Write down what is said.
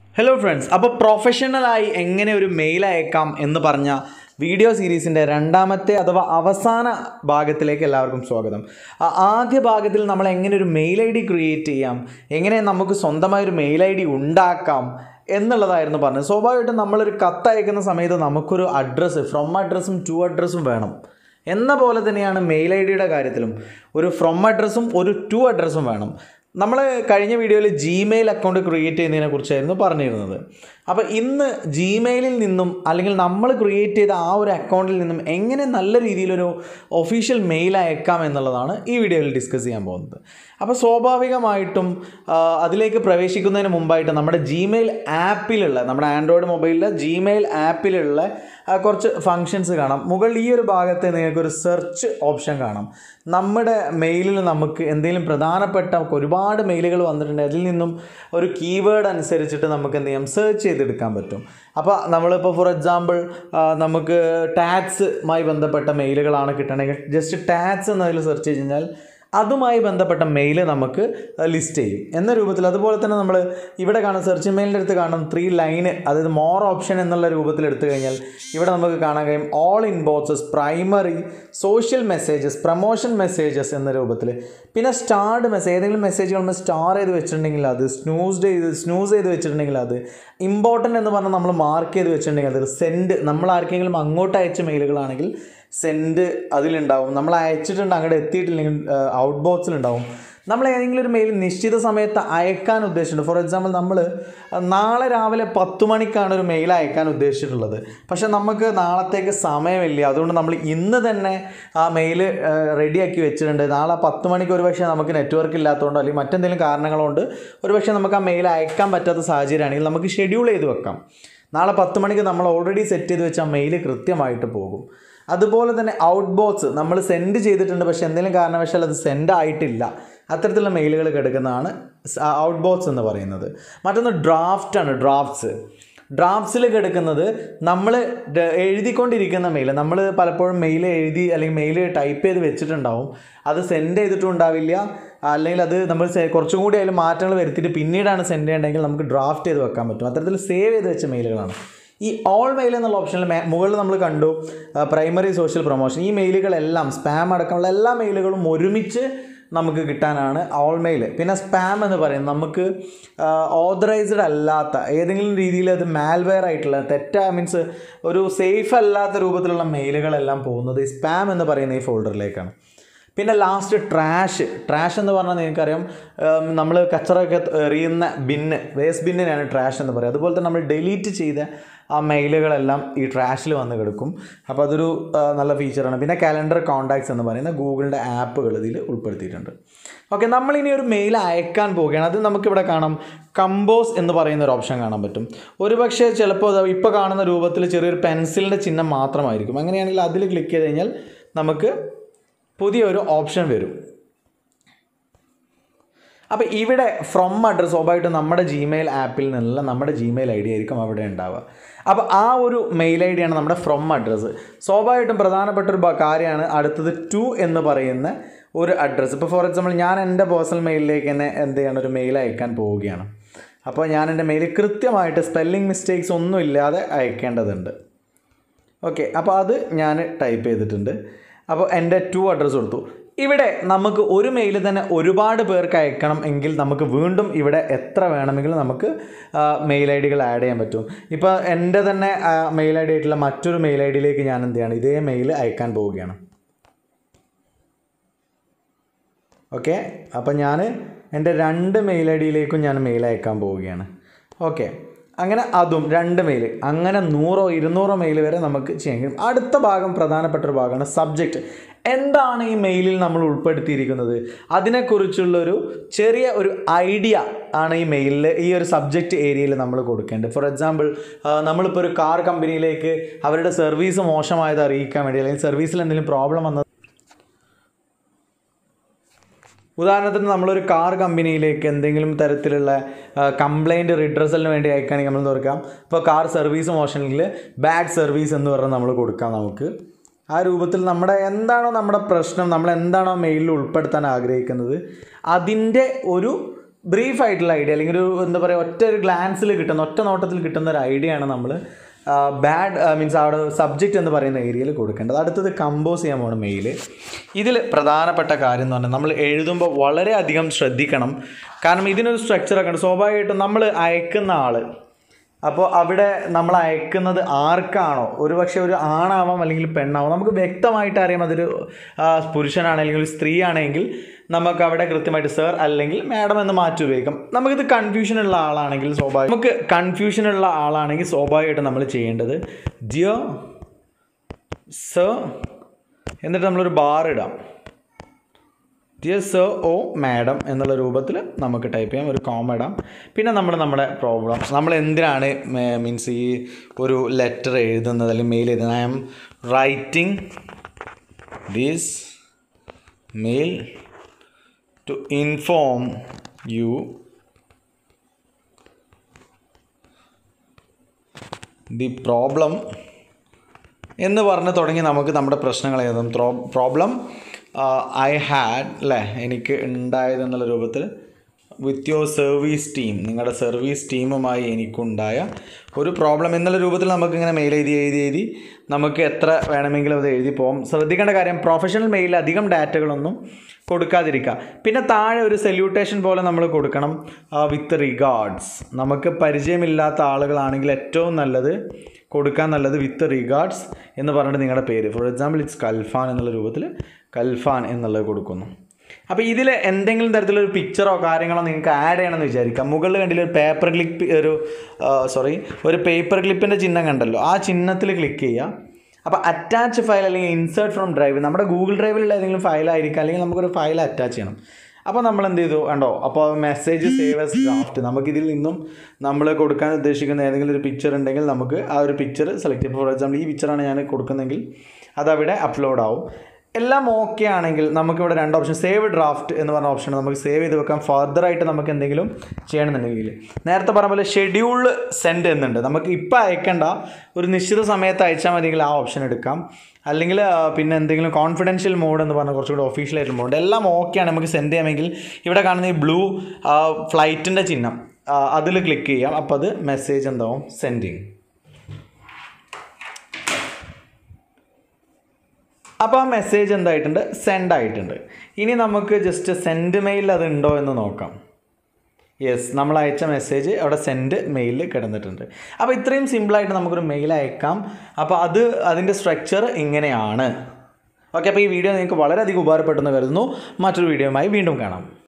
hello friends അപ്പോൾ പ്രൊഫഷണലായി എങ്ങനെ ഒരു മെയിൽ അയക്കാം എന്ന് പറഞ്ഞ വീഡിയോ സീരീസിൻ്റെ രണ്ടാമത്തെ അഥവാ അവസാന ഭാഗത്തിലേക്ക് എല്ലാവർക്കും സ്വാഗതം ആ ആദ്യ ഭാഗത്തിൽ നമ്മൾ എങ്ങനെ ഒരു മെയിൽ ഐ ഡി ക്രിയേറ്റ് ചെയ്യാം എങ്ങനെ നമുക്ക് സ്വന്തമായി ഒരു മെയിൽ ഐ ഡി ഉണ്ടാക്കാം എന്നുള്ളതായിരുന്നു പറഞ്ഞത് സ്വാഭാവികമായിട്ടും നമ്മളൊരു കത്ത് അയക്കുന്ന സമയത്ത് നമുക്കൊരു അഡ്രസ്സ് ഫ്രം അഡ്രസ്സും ടു അഡ്രസ്സും വേണം എന്ന പോലെ തന്നെയാണ് മെയിൽ ഐ ഡിയുടെ കാര്യത്തിലും ഒരു ഫ്രം അഡ്രസ്സും ഒരു ടു അഡ്രസ്സും വേണം നമ്മൾ കഴിഞ്ഞ വീഡിയോയിൽ ജിമെയിൽ അക്കൗണ്ട് ക്രിയേറ്റ് ചെയ്യുന്നതിനെ കുറിച്ചായിരുന്നു പറഞ്ഞിരുന്നത് അപ്പോൾ ഇന്ന് ജിമെയിലിൽ നിന്നും അല്ലെങ്കിൽ നമ്മൾ ക്രിയേറ്റ് ചെയ്ത ആ ഒരു അക്കൗണ്ടിൽ നിന്നും എങ്ങനെ നല്ല രീതിയിലൊരു ഒഫീഷ്യൽ മെയിൽ അയക്കാം എന്നുള്ളതാണ് ഈ വീഡിയോയിൽ ഡിസ്കസ് ചെയ്യാൻ പോകുന്നത് അപ്പോൾ സ്വാഭാവികമായിട്ടും ആ, അതിലേക്ക് പ്രവേശിക്കുന്നതിന് മുമ്പായിട്ട് നമ്മുടെ ജിമെയിൽ ആപ്പിലുള്ള നമ്മുടെ ആൻഡ്രോയിഡ് മൊബൈലിലെ ജിമെയിൽ ആപ്പിലുള്ള ആ, കുറച്ച് ഫങ്ഷൻസ് കാണാം മുകളിൽ ഈ ഒരു ഭാഗത്ത് നിങ്ങൾക്കൊരു സെർച്ച് ഓപ്ഷൻ കാണാം നമ്മുടെ മെയിലിൽ നമുക്ക് എന്തെങ്കിലും പ്രധാനപ്പെട്ട ഒരുപാട് മെയിലുകൾ വന്നിട്ടുണ്ട് അതിൽ നിന്നും ഒരു കീവേഡ് അനുസരിച്ചിട്ട് നമുക്ക് എന്ത് ചെയ്യാം സെർച്ച് ചെയ്തെടുക്കാൻ പറ്റും അപ്പോൾ നമ്മളിപ്പോൾ ഫോർ എക്സാമ്പിൾ നമുക്ക് ടാക്സുമായി ബന്ധപ്പെട്ട മെയിലുകളാണ് കിട്ടണമെങ്കിൽ ജസ്റ്റ് ടാക്സ് എന്നതിൽ സെർച്ച് ചെയ്ത് കഴിഞ്ഞാൽ അതുമായി ബന്ധപ്പെട്ട മെയിൽ നമുക്ക് ലിസ്റ്റ് ചെയ്യും എന്ന രൂപത്തിൽ അതുപോലെ തന്നെ നമ്മൾ ഇവിടെ കാണുന്ന സെർച്ച് മെയിലിൻ്റെ അടുത്ത് കാണുന്ന ത്രീ ലൈന് അതായത് മോർ ഓപ്ഷൻ എന്നുള്ള രൂപത്തിൽ എടുത്തു കഴിഞ്ഞാൽ ഇവിടെ നമുക്ക് കാണാൻ കഴിയും all inboxes primary social messages promotion messages എന്ന രൂപത്തിൽ പിന്നെ സ്റ്റാർഡ് മെസ്സേജ് ഏതെങ്കിലും മെസ്സേജുകൾ നമ്മൾ സ്റ്റാർ ചെയ്ത് വെച്ചിട്ടുണ്ടെങ്കിൽ അത് സ്നൂസ് ചെയ്ത് സ്നൂസ് ചെയ്ത് വെച്ചിട്ടുണ്ടെങ്കിൽ അത് ഇമ്പോർട്ടൻ്റ് എന്ന് പറഞ്ഞാൽ നമ്മൾ മാർക്ക് ചെയ്ത് വെച്ചിട്ടുണ്ടെങ്കിൽ അത് സെൻഡ് നമ്മൾ ആർക്കെങ്കിലും അങ്ങോട്ട് അയച്ച മെയിലുകളാണെങ്കിൽ സെൻഡ് അതിലുണ്ടാവും നമ്മൾ അയച്ചിട്ടുണ്ട് അങ്ങോട്ട് എത്തിയിട്ടില്ലെങ്കിൽ ഔട്ട് ബോക്സിലുണ്ടാവും നമ്മൾ ഏതെങ്കിലും ഒരു മെയിൽ നിശ്ചിത സമയത്ത് അയക്കാൻ ഉദ്ദേശിച്ചിട്ടുണ്ട് ഫോർ എക്സാമ്പിൾ നമ്മൾ നാളെ രാവിലെ പത്ത് മണിക്കാണ് ഒരു മെയിൽ അയക്കാൻ ഉദ്ദേശിച്ചിട്ടുള്ളത് പക്ഷെ നമുക്ക് നാളത്തേക്ക് സമയമില്ല അതുകൊണ്ട് നമ്മൾ ഇന്ന് തന്നെ ആ മെയിൽ റെഡിയാക്കി വെച്ചിട്ടുണ്ട് നാളെ പത്ത് മണിക്ക് ഒരു പക്ഷേ നമുക്ക് നെറ്റ്വർക്ക് ഇല്ലാത്തതുകൊണ്ടോ അല്ലെങ്കിൽ മറ്റെന്തെങ്കിലും കാരണങ്ങളുകൊണ്ട് ഒരു പക്ഷേ നമുക്ക് ആ മെയിൽ അയക്കാൻ പറ്റാത്ത സാഹചര്യമാണെങ്കിൽ നമുക്ക് ഷെഡ്യൂൾ ചെയ്ത് വെക്കാം നാളെ പത്ത് മണിക്ക് നമ്മൾ ഓൾറെഡി സെറ്റ് ചെയ്ത് വെച്ച ആ മെയിൽ കൃത്യമായിട്ട് പോകും അതുപോലെ തന്നെ ഔട്ട് ബോക്സ് നമ്മൾ സെൻഡ് ചെയ്തിട്ടുണ്ട് പക്ഷേ എന്തെങ്കിലും കാരണവശാൽ അത് സെൻഡ് ആയിട്ടില്ല അത്തരത്തിലുള്ള മെയിലുകൾ കിടക്കുന്നതാണ് ഔട്ട് ബോക്സ് എന്ന് പറയുന്നത് മറ്റൊന്ന് ഡ്രാഫ്റ്റാണ് ഡ്രാഫ്റ്റ്സ് ഡ്രാഫ്റ്റ്സിൽ കിടക്കുന്നത് നമ്മൾ എഴുതിക്കൊണ്ടിരിക്കുന്ന മെയിൽ നമ്മൾ പലപ്പോഴും മെയിൽ എഴുതി അല്ലെങ്കിൽ മെയിൽ ടൈപ്പ് ചെയ്ത് വെച്ചിട്ടുണ്ടാവും അത് സെൻഡ് ചെയ്തിട്ടും ഉണ്ടാവില്ല അല്ലെങ്കിൽ അത് നമ്മൾ സെ- കുറച്ചും കൂടി അതിൽ മാറ്റങ്ങൾ വരുത്തിയിട്ട് പിന്നീടാണ് സെൻഡ് ചെയ്യേണ്ടതെങ്കിൽ നമുക്ക് ഡ്രാഫ്റ്റ് ചെയ്ത് വെക്കാൻ പറ്റും അത്തരത്തിൽ സേവ് ചെയ്ത് വെച്ച മെയിലുകളാണ് ഈ ഓൾ മെയിൽ എന്നുള്ള ഓപ്ഷനിൽ മേ- മുകളിൽ നമ്മൾ കണ്ടു പ്രൈമറി സോഷ്യൽ പ്രൊമോഷൻ ഈ മെയിലുകളെല്ലാം സ്പാം അടക്കമുള്ള എല്ലാ മെയിലുകളും ഒരുമിച്ച് നമുക്ക് കിട്ടാനാണ് ഓൾ മെയിൽ പിന്നെ സ്പാം എന്ന് പറയുന്നത് നമുക്ക് ഓതറൈസ്ഡ് അല്ലാത്ത ഏതെങ്കിലും രീതിയിൽ അത് മാൽവെയർ ആയിട്ടുള്ള തെറ്റാ മീൻസ് ഒരു സേഫ് അല്ലാത്ത രൂപത്തിലുള്ള മെയിലുകളെല്ലാം പോകുന്നത് ഈ സ്പാം എന്ന് പറയുന്ന ഈ ഫോൾഡറിലേക്കാണ് പിന്നെ ലാസ്റ്റ് ട്രാഷ് ട്രാഷ് എന്ന് പറഞ്ഞാൽ നിങ്ങൾക്കറിയാം നമ്മൾ കച്ചറൊക്കെ എറിയുന്ന ബിന്ന് വേസ്റ്റ് ബിന്നിനാണ് ട്രാഷ് എന്ന് പറയുക അതുപോലെ തന്നെ നമ്മൾ ഡിലീറ്റ് ചെയ്ത ആ മെയിലുകളെല്ലാം ഈ ട്രാഷിൽ വന്ന് കിടക്കും അപ്പോൾ അതൊരു ആ, നല്ല ഫീച്ചറാണ് പിന്നെ കാലണ്ടർ കോൺടാക്ട്സ് എന്ന് പറയുന്ന ഗൂഗിളിൻ്റെ ആപ്പുകൾ ഇതിൽ ഉൾപ്പെടുത്തിയിട്ടുണ്ട് ഓക്കെ നമ്മളിനി ഒരു മെയിൽ അയക്കാൻ പോവുകയാണ് അത് നമുക്കിവിടെ കാണാം കമ്പോസ് എന്ന് പറയുന്ന ഒരു ഓപ്ഷൻ കാണാൻ പറ്റും ഒരുപക്ഷെ ചിലപ്പോൾ ഇപ്പോൾ കാണുന്ന രൂപത്തിൽ ചെറിയൊരു പെൻസിലിൻ്റെ ചിഹ്നം മാത്രമായിരിക്കും അങ്ങനെയാണെങ്കിൽ അതിൽ ക്ലിക്ക് ചെയ്ത് കഴിഞ്ഞാൽ നമുക്ക് പുതിയൊരു ഓപ്ഷൻ വരും അപ്പോൾ ഇവിടെ ഫ്രം അഡ്രസ് സ്വാഭാവികമായിട്ടും നമ്മുടെ ജിമെയിൽ ആപ്പിൽ നിന്നുള്ള നമ്മുടെ ജിമെയിൽ ഐ ഡി ആയിരിക്കും അവിടെ ഉണ്ടാവുക അപ്പോൾ ആ ഒരു മെയിൽ ഐ ഡിയാണ് നമ്മുടെ ഫ്രം അഡ്രസ്സ് സ്വാഭാവികമായിട്ടും പ്രധാനപ്പെട്ട ഒരു ബ- കാര്യമാണ് അടുത്തത് ടു എന്ന് പറയുന്ന ഒരു അഡ്രസ്സ് ഇപ്പോൾ ഫോർ എക്സാമ്പിൾ ഞാൻ എൻ്റെ പേഴ്സണൽ മെയിലിലേക്ക് തന്നെ എന്ത് ചെയ്യണം ഒരു മെയിൽ അയക്കാൻ പോവുകയാണ് അപ്പോൾ ഞാൻ എൻ്റെ മെയിൽ കൃത്യമായിട്ട് സ്പെല്ലിംഗ് മിസ്റ്റേക്സ് ഒന്നും ഇല്ലാതെ അയക്കേണ്ടതുണ്ട് ഓക്കെ അപ്പോൾ അത് ഞാൻ ടൈപ്പ് ചെയ്തിട്ടുണ്ട് അപ്പോൾ എൻ്റെ ടു അഡ്രസ്സ് കൊടുത്തു ഇവിടെ നമുക്ക് ഒരു മെയിൽ തന്നെ ഒരുപാട് പേർക്ക് അയക്കണം എങ്കിൽ നമുക്ക് വീണ്ടും ഇവിടെ എത്ര വേണമെങ്കിലും നമുക്ക് മെയിൽ ഐ ഡികൾ ആഡ് ചെയ്യാൻ പറ്റും ഇപ്പോൾ എൻ്റെ തന്നെ മെയിൽ ഐ ഡി ആയിട്ടുള്ള മറ്റൊരു മെയിൽ ഐ ഡിയിലേക്ക് ഞാൻ എന്ത് ചെയ്യണം ഇതേ മെയിൽ അയക്കാൻ പോവുകയാണ് ഓക്കെ അപ്പോൾ ഞാൻ എൻ്റെ രണ്ട് മെയിൽ ഐ ഡിയിലേക്കും ഞാൻ മെയിൽ അയക്കാൻ പോവുകയാണ് ഓക്കെ അങ്ങനെ അതും രണ്ട് മെയിൽ അങ്ങനെ നൂറോ ഇരുന്നൂറോ മെയിൽ വരെ നമുക്ക് ചെയ്യാൻ കഴിയും അടുത്ത ഭാഗം പ്രധാനപ്പെട്ട ഒരു ഭാഗമാണ് സബ്ജക്റ്റ് എന്താണ് ഈ മെയിലിൽ നമ്മൾ ഉൾപ്പെടുത്തിയിരിക്കുന്നത് അതിനെക്കുറിച്ചുള്ളൊരു ചെറിയ ഒരു ഐഡിയ ആണ് ഈ മെയിലിൽ ഈ ഒരു സബ്ജക്റ്റ് ഏരിയയിൽ നമ്മൾ കൊടുക്കേണ്ടത് ഫോർ എക്സാമ്പിൾ നമ്മളിപ്പോൾ ഒരു കാർ കമ്പനിയിലേക്ക് അവരുടെ സർവീസ് മോശമായത് അറിയിക്കാൻ വേണ്ടി അല്ലെങ്കിൽ സർവീസിൽ എന്തെങ്കിലും പ്രോബ്ലം വന്നത് ഉദാഹരണത്തിന് നമ്മളൊരു കാർ കമ്പനിയിലേക്ക് എന്തെങ്കിലും തരത്തിലുള്ള കംപ്ലൈൻറ്റ് റിഡ്രസലിന് വേണ്ടി അയക്കുകയാണെങ്കിൽ നമ്മൾ തുറക്കാം ഇപ്പോൾ കാർ സർവീസ് മോശമെങ്കിൽ ബാഡ് സർവീസ് എന്ന് പറഞ്ഞ് നമ്മൾ കൊടുക്കാം നമുക്ക് ആ രൂപത്തിൽ നമ്മുടെ എന്താണോ നമ്മുടെ പ്രശ്നം നമ്മൾ എന്താണോ മെയിലിൽ ഉൾപ്പെടുത്താൻ ആഗ്രഹിക്കുന്നത് അതിൻ്റെ ഒരു ബ്രീഫ് ആയിട്ടുള്ള ഐഡിയ അല്ലെങ്കിൽ ഒരു എന്താ പറയുക ഒറ്റ ഒരു ഗ്ലാൻസിൽ കിട്ടുന്ന ഒറ്റ നോട്ടത്തിൽ കിട്ടുന്ന ഒരു ഐഡിയ ആണ് നമ്മൾ ബാഡ് മീൻസ് അവിടെ സബ്ജക്റ്റ് എന്ന് പറയുന്ന ഏരിയയിൽ കൊടുക്കേണ്ടത് അടുത്തത് കമ്പോസ് ചെയ്യാൻ പോകണം മെയിൽ ഇതിൽ പ്രധാനപ്പെട്ട കാര്യം എന്ന് പറഞ്ഞാൽ നമ്മൾ എഴുതുമ്പോൾ വളരെയധികം ശ്രദ്ധിക്കണം കാരണം ഇതിനൊരു സ്ട്രക്ചറൊക്കെ ഉണ്ട് സ്വാഭാവികമായിട്ടും നമ്മൾ അയക്കുന്ന ആൾ അപ്പോൾ അവിടെ നമ്മൾ അയക്കുന്നത് ആർക്കാണോ ഒരു പക്ഷേ ഒരു ആണാവാം അല്ലെങ്കിൽ പെണ്ണാവാം നമുക്ക് വ്യക്തമായിട്ട് അറിയാം അതൊരു ആ, പുരുഷനാണ് അല്ലെങ്കിൽ ഒരു സ്ത്രീ ആണെങ്കിൽ നമുക്ക് അവിടെ കൃത്യമായിട്ട് സർ അല്ലെങ്കിൽ മാഡം എന്ന് മാറ്റി ഉപയോഗിക്കാം നമുക്കിത് കൺഫ്യൂഷൻ ഉള്ള ആളാണെങ്കിൽ സ്വാഭാവികം നമുക്ക് കൺഫ്യൂഷൻ ഉള്ള ആളാണെങ്കിൽ സ്വാഭാവികമായിട്ടും നമ്മൾ ചെയ്യേണ്ടത് ജിയോ സർ എന്നിട്ട് നമ്മളൊരു ബാർ ഇടാം ഡിയർ സർ ഓ മാഡം എന്നുള്ള രൂപത്തിൽ നമുക്ക് ടൈപ്പ് ചെയ്യാം ഒരു കോമ ഇടാം പിന്നെ നമ്മൾ നമ്മുടെ പ്രോബ്ലം നമ്മൾ എന്തിനാണ് മീൻസ് ഈ ഒരു ലെറ്റർ എഴുതുന്നത് അല്ലെങ്കിൽ മെയിൽ എഴുതുന്നത് I am writing this mail to inform you the problem എന്ന് പറഞ്ഞ് തുടങ്ങി നമുക്ക് നമ്മുടെ പ്രശ്നങ്ങൾ എഴുതാം പ്രോബ്ലം ഐ ഹാഡ് അല്ലേ എനിക്ക് ഉണ്ടായത് എന്നുള്ള രൂപത്തിൽ വിത്ത് യുവർ സർവീസ് ടീം നിങ്ങളുടെ സർവീസ് ടീമുമായി എനിക്കുണ്ടായ ഒരു പ്രോബ്ലം എന്നുള്ള രൂപത്തിൽ നമുക്ക് ഇങ്ങനെ മെയിൽ എഴുതി എഴുതി എഴുതി നമുക്ക് എത്ര വേണമെങ്കിലും അത് എഴുതി പോകും ശ്രദ്ധിക്കേണ്ട കാര്യം പ്രൊഫഷണൽ മെയിലിൽ അധികം ഡാറ്റകളൊന്നും കൊടുക്കാതിരിക്കുക പിന്നെ താഴെ ഒരു സല്യൂട്ടേഷൻ പോലെ നമ്മൾ കൊടുക്കണം വിത്ത് റിഗാർഡ്സ് നമുക്ക് പരിചയമില്ലാത്ത ആളുകളാണെങ്കിൽ ഏറ്റവും നല്ലത് കൊടുക്കാൻ നല്ലത് വിത്ത് റിഗാർഡ്സ് എന്ന് പറഞ്ഞിട്ട് നിങ്ങളുടെ പേര് ഫോർ എക്സാമ്പിൾ ഇറ്റ്സ് കൽഫാൻ എന്നുള്ള രൂപത്തിൽ കൽഫാൻ എന്നുള്ളത് കൊടുക്കുന്നു അപ്പോൾ ഇതിൽ എന്തെങ്കിലും തരത്തിലൊരു പിക്ചറോ കാര്യങ്ങളോ നിങ്ങൾക്ക് ആഡ് ചെയ്യണമെന്ന് വിചാരിക്കാം മുകളിൽ കണ്ടില്ല ഒരു പേപ്പർ ക്ലിപ്പ് ഒരു സോറി ഒരു പേപ്പർ ക്ലിപ്പിൻ്റെ ചിഹ്നം കണ്ടല്ലോ ആ ചിഹ്നത്തിൽ ക്ലിക്ക് ചെയ്യുക അപ്പോൾ അറ്റാച്ച് ഫയൽ അല്ലെങ്കിൽ ഇൻസേർട്ട് ഫ്രം ഡ്രൈവ് നമ്മുടെ ഗൂഗിൾ ഡ്രൈവിലുള്ള ഏതെങ്കിലും ഫയലായിരിക്കും അല്ലെങ്കിൽ നമുക്കൊരു ഫയൽ അറ്റാച്ച് ചെയ്യണം അപ്പോൾ നമ്മൾ എന്ത് ചെയ്തു കണ്ടോ അപ്പോൾ മെസ്സേജ് സേവ് എസ് ഡ്രാഫ്റ്റ് നമുക്കിതിൽ നിന്നും നമ്മൾ കൊടുക്കാൻ ഉദ്ദേശിക്കുന്ന ഏതെങ്കിലും ഒരു പിക്ചർ ഉണ്ടെങ്കിൽ നമുക്ക് ആ ഒരു പിക്ചർ സെലക്ട് ചെയ്യും ഫോർ എക്സാമ്പിൾ ഈ പിക്ചറാണ് ഞാൻ കൊടുക്കുന്നതെങ്കിൽ അതവിടെ അപ്ലോഡ് ആവും എല്ലാം ഓക്കെ ആണെങ്കിൽ നമുക്കിവിടെ രണ്ട് ഓപ്ഷൻ സേവ് ഡ്രാഫ്റ്റ് എന്ന് പറഞ്ഞ ഓപ്ഷൻ നമുക്ക് സേവ് ചെയ്ത് വെക്കാം ഫർദർ ആയിട്ട് നമുക്ക് എന്തെങ്കിലും ചെയ്യണമെന്നുണ്ടെങ്കിൽ നേരത്തെ പറഞ്ഞ പോലെ ഷെഡ്യൂൾ സെൻഡ് എന്നുണ്ട് നമുക്ക് ഇപ്പോൾ അയക്കേണ്ട ഒരു നിശ്ചിത സമയത്ത് അയച്ചാൽ മതിയെങ്കിൽ ആ ഓപ്ഷൻ എടുക്കാം അല്ലെങ്കിൽ ആ, പിന്നെ എന്തെങ്കിലും കോൺഫിഡൻഷ്യൽ മോഡ് എന്ന് പറഞ്ഞ കുറച്ചുകൂടി ഒഫീഷ്യൽ ആയിട്ടുള്ള മോഡ് എല്ലാം ഓക്കെയാണ് നമുക്ക് സെൻഡ് ചെയ്യാമെങ്കിൽ ഇവിടെ കാണുന്ന ഈ ബ്ലൂ ഫ്ലൈറ്റിൻ്റെ ചിഹ്നം അതിൽ ക്ലിക്ക് ചെയ്യാം അപ്പോൾ അത് മെസ്സേജ് എന്താവും സെൻഡിങ് അപ്പോൾ ആ മെസ്സേജ് എന്തായിട്ടുണ്ട് സെൻഡ് ആയിട്ടുണ്ട് ഇനി നമുക്ക് ജസ്റ്റ് സെൻഡ് മെയിൽ അത് ഉണ്ടോ എന്ന് നോക്കാം യെസ് നമ്മൾ അയച്ച മെസ്സേജ് അവിടെ സെൻഡ് മെയിലിൽ കിടന്നിട്ടുണ്ട് അപ്പോൾ ഇത്രയും സിമ്പിളായിട്ട് നമുക്കൊരു മെയിൽ അയക്കാം അപ്പോൾ അത് അതിൻ്റെ സ്ട്രക്ചർ ഇങ്ങനെയാണ് ഓക്കെ അപ്പോൾ ഈ വീഡിയോ നിങ്ങൾക്ക് വളരെയധികം ഉപകാരപ്പെട്ടെന്ന് കരുതുന്നു മറ്റൊരു വീഡിയോയുമായി വീണ്ടും കാണാം